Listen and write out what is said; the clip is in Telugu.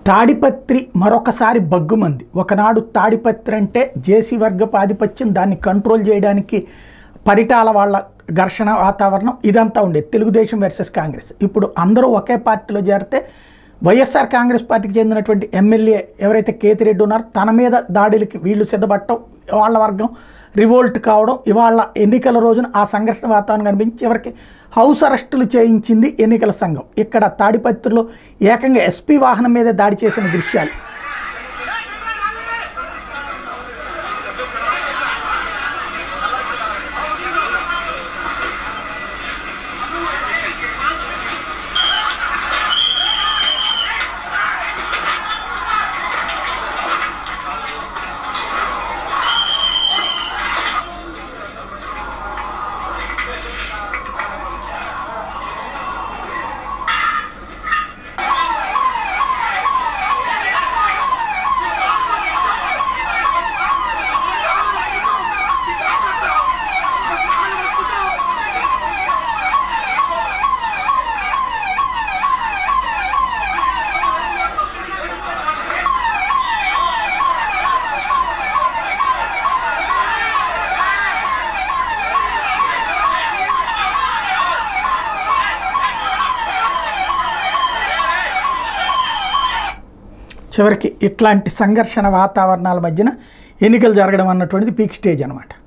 తాడిపత్రి మరొకసారి బగ్గుమంది ఒకనాడు తాడిపత్రి అంటే జేసీ వర్గపు ఆధిపత్యం దాన్ని కంట్రోల్ చేయడానికి పరిటాల వాళ్ళ ఘర్షణ వాతావరణం ఇదంతా ఉండేది తెలుగుదేశం వర్సెస్ కాంగ్రెస్ ఇప్పుడు అందరూ ఒకే పార్టీలో చేరితే వైఎస్ఆర్ కాంగ్రెస్ పార్టీకి చెందినటువంటి ఎమ్మెల్యే ఎవరైతే కేతిరెడ్డి ఉన్నారో తన మీద దాడులకి వీళ్ళు సిద్ధపడటం వాళ్ళ వర్గం రివోల్ట్ కావడం ఇవాళ ఎన్నికల రోజున ఆ సంఘర్షణ వాతావరణం కనిపించి చివరికి హౌస్ అరెస్టులు చేయించింది ఎన్నికల సంఘం ఇక్కడ తాడిపత్రిలో ఏకంగా ఎస్పీ వాహనం మీదే దాడి చేసిన దృశ్యాలు చివరికి ఇట్లాంటి సంఘర్షణ వాతావరణాల మధ్యన ఎన్నికలు జరగడం అన్నటువంటిది పీక్ స్టేజ్ అనమాట